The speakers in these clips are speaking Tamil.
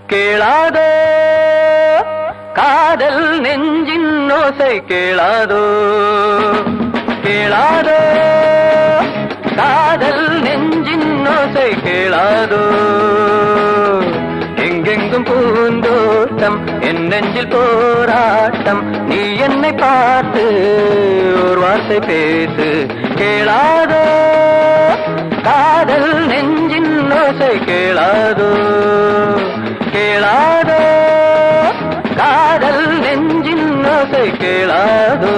கேளாதோ காதல் நெஞ்சின் ஓசை கேளாதோ கேளாதோ காதல் நெஞ்சின் ஓசை கேளாதோ எங்கெங்கும் பூந்தோட்டம் என் நெஞ்சில் போராட்டம் நீ என்னை பார்த்து ஒரு வார்த்தை பேசு கேளாதோ காதல் நெஞ்சின் ஓசை கேளாதோ கேளாதோ காதல் நெஞ்சின் ஓசை கேளாதோ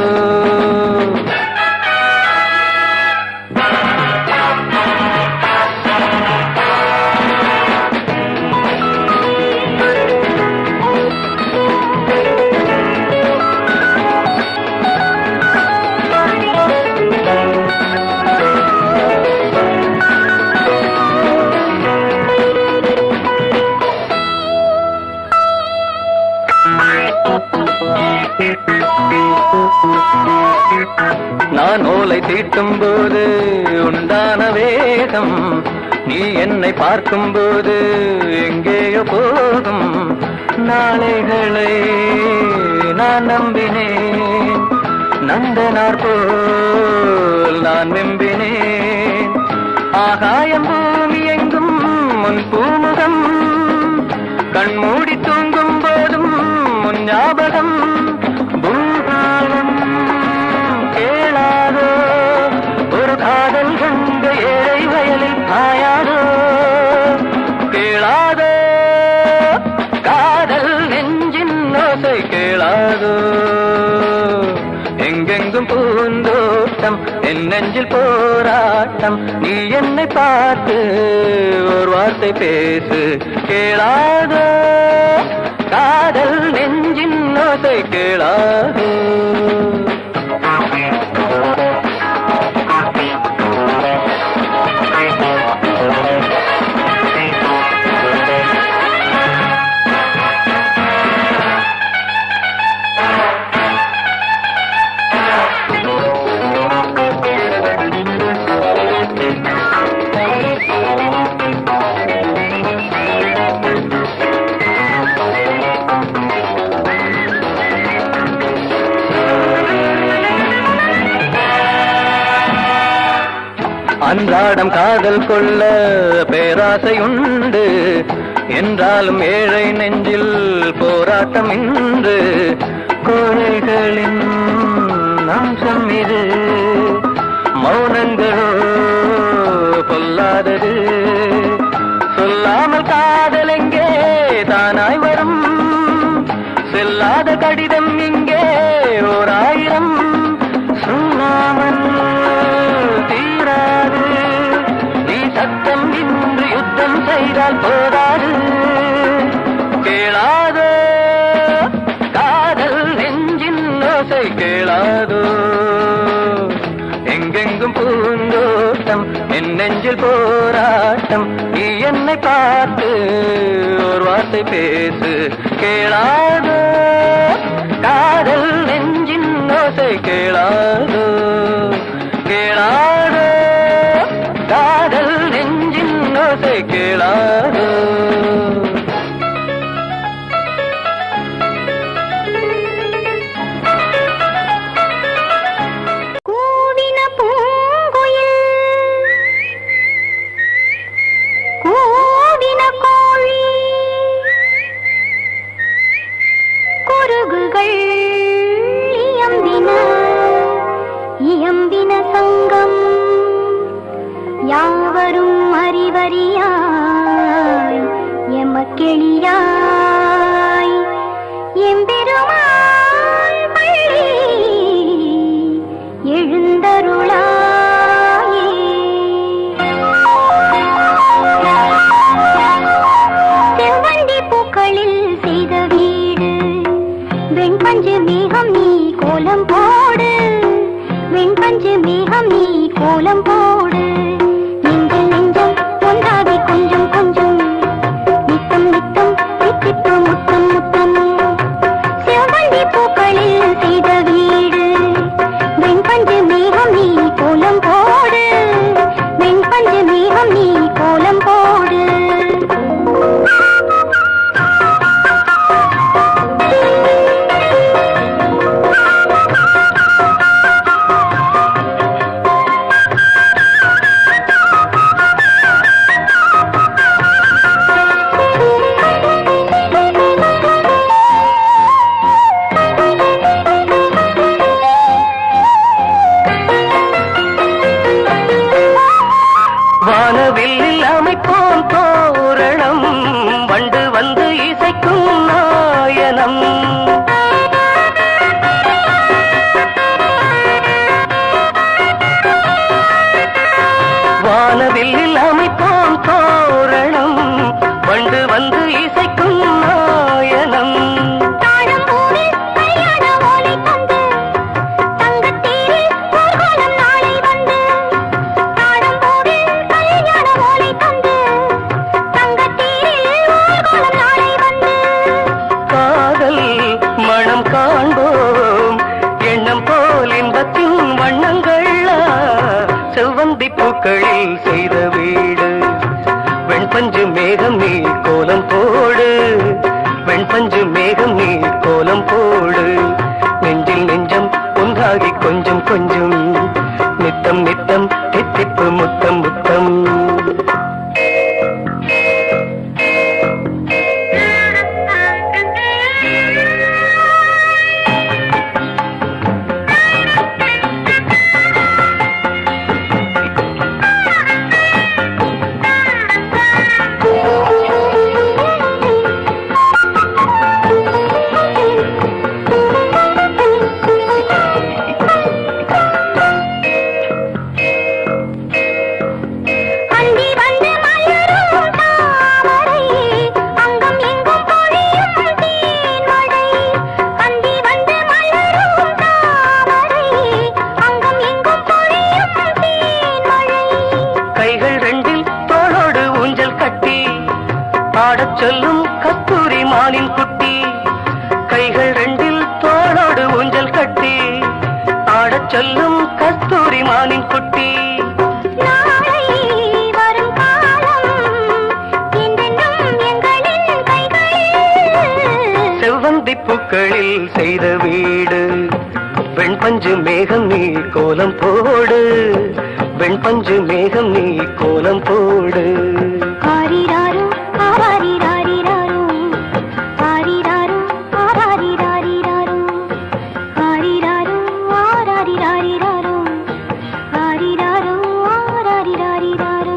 நான் ஓலை தீட்டும் போது உண்டான வேகம் நீ என்னை பார்க்கும் போது எங்கேயோ போகும் நாளைகளை நான் நம்பினேன் நந்தனார் போல் நான் வெம்பினேன் ஆகாயம் பூமி எங்கும் முன் பூமுகம் கண்மூடி தூங்கும் போதும் முன் ஞாபகம் பூகாலம் கேளாதோ ஒரு காதல் கண்ட ஏழை வயலில் பாயாதோ கேளாதோ காதல் நெஞ்சின் ஓசை கேளாதோ எங்கெங்கும் பூந்தோட்டம் என் நெஞ்சில் போராட்டம் நீ என்னை பார்த்து ஒரு வார்த்தை பேசு கேளாதோ காதல் நெஞ்சின் ஓசை கேளாதோ அன்றாடம் காதல் கொள்ள பேராசை உண்டு என்றாலும் ஏழை நெஞ்சில் போராட்டம் இன்று கோழைகளின் அம்சம் இது மௌனங்களோ பொல்லாதது சொல்லாமல் காதல் எங்கே தானாய் வரும் செல்லாத கடிதம் இங்கே ஓர் ஆயிரம் சொல்லாமல் தீராது நீ சத்தம் இன்று யுத்தம் செய்தால் போதாது கேளாதோ காதல் நெஞ்சின் ஓசை கேளாதோ எங்கெங்கும் பூந்தோட்டம் என் நெஞ்சில் போராட்டம் நீ என்னை பார்த்து ஒரு வார்த்தை பேசு கேளாதோ காதல் நெஞ்சின் ஓசை கேளாதோ கேளாதோ காதல் நெஞ்சின் ஓசை கேளாதோ கூவின பூங்குயில் கூவின கோழி குருகுகள் இயம்பின இயம்பின சங்கம் யாவரும் அறிவறியாய் எமக்கெளியாய் எம்பெருமாள் பள்ளி எழுந்தருளாயே செவ்வந்தி பூக்களில் செய்த வீடு வெண்பஞ்சு மேகம் நீ கோலம் போடு வெண்பஞ்சு மேகம் நீ கோலம் போடு நெஞ்சம் நெஞ்சம் ஒன்றாகி கொஞ்சம் கொஞ்சம் நித்தம் நித்தம் தோரணம் வண்டு வந்து இசைக்கும் நாயனம் தாழம்பூவில் கல்யாண ஓலை தந்து, தங்கத்தேரில் ஊர்வலம் நாளை வந்து. தாழம்பூவில் கல்யாண ஓலை தந்து, தங்கத்தேரில் ஊர்வலம் நாளை வந்து. காதல் மனம் காண்போம் எண்ணம் போல் இன்பத்தின் வண்ணங்கள் செவ்வந்தி பூக்களில் செய்த வீடு வெண்பஞ்சு மேகம் நீ கோலம் போடு வெண்பஞ்சு மேகம் நீ கோலம் போடு நெஞ்சில் நெஞ்சம் ஒன்றாகி கொஞ்சம் கொஞ்சம் நித்தம் நித்தம் தித்திப்பு முத்தம் முத்தம் அந்தி வந்து மலரும் தாமரை, அங்கம் எங்கும் பொழியும் தேன்மழை. அந்தி வந்து மலரும் தாமரை, அங்கம் எங்கும் பொழியும் தேன்மழை. கைகள் ரெண்டில் தோளோடு ஊஞ்சல் கட்டி ஆடச் சொல்லும் கஸ்தூரி மானின் குட்டி கைகள் ரெண்டில் தோளோடு ஊஞ்சல் கட்டி ஆடச் சொல்லும் கஸ்தூரி மானின் குட்டி நாளை வரும் காலம் என்றென்றும் எங்களின் கைகளில் செவ்வந்தி பூக்களில் செய்த வீடு வெண்பஞ்சு மேகம் நீ கோலம் போடு வெண்பஞ்சு மேகம் நீ கோலம் போடு ஆரிராரோ ஆராரிராரிராரோ ஆரிராரோ ஆராரிராரிராரோ ஆரிராரோ ஆராரிராரிராரோ ஆரிராரோ ஆராரிராரிராரோ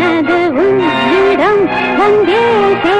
எனது உள்ளிடம் அங்கே